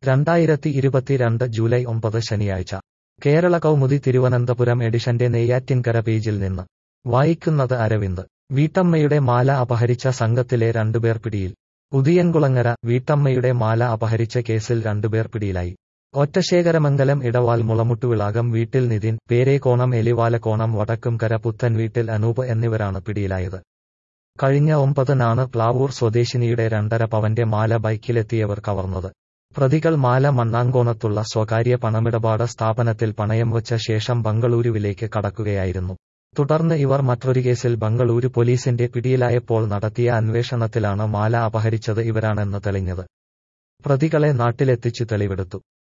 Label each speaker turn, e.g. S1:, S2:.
S1: രണ്ടായിരത്തി ഇരുപത്തിരണ്ട് ജൂലൈ ഒമ്പത് ശനിയാഴ്ച കേരള കൗമുദി തിരുവനന്തപുരം എഡിഷന്റെ നെയ്യാറ്റിൻകര പേജിൽ നിന്ന് വായിക്കുന്നത് അരവിന്ദ് വീട്ടമ്മയുടെ മാല അപഹരിച്ച സംഘത്തിലെ രണ്ടുപേർ പിടിയിൽ ഉദിയൻകുളങ്ങര വീട്ടമ്മയുടെ മാല അപഹരിച്ച കേസിൽ രണ്ടുപേർ പിടിയിലായി ഒറ്റശേഖരമംഗലം ഇടവാൽ മുളമുട്ടുവിളാകം വീട്ടിൽ നിതിൻ പേരേക്കോണം എലിവാലക്കോണം വടക്കുംകര പുത്തൻ വീട്ടിൽ അനൂപ് എന്നിവരാണ് പിടിയിലായത് കഴിഞ്ഞ ഒമ്പതിനാണ് പ്ലാവൂർ സ്വദേശിനിയുടെ രണ്ടര പവന്റെ മാല ബൈക്കിലെത്തിയവർ കവർന്നത് പ്രതികൾ മാല മണ്ണാങ്കോണത്തുള്ള സ്വകാര്യ പണമിടപാട് സ്ഥാപനത്തിൽ പണയം വച്ച ശേഷം ബംഗളൂരുവിലേക്ക് കടക്കുകയായിരുന്നു തുടർന്ന് ഇവർ മറ്റൊരു കേസിൽ ബംഗളൂരു പോലീസിന്റെ പിടിയിലായപ്പോൾ നടത്തിയ അന്വേഷണത്തിലാണ് മാല അപഹരിച്ചത് ഇവരാണെന്ന് തെളിഞ്ഞത് പ്രതികളെ നാട്ടിലെത്തിച്ചു തെളിവെടുത്തു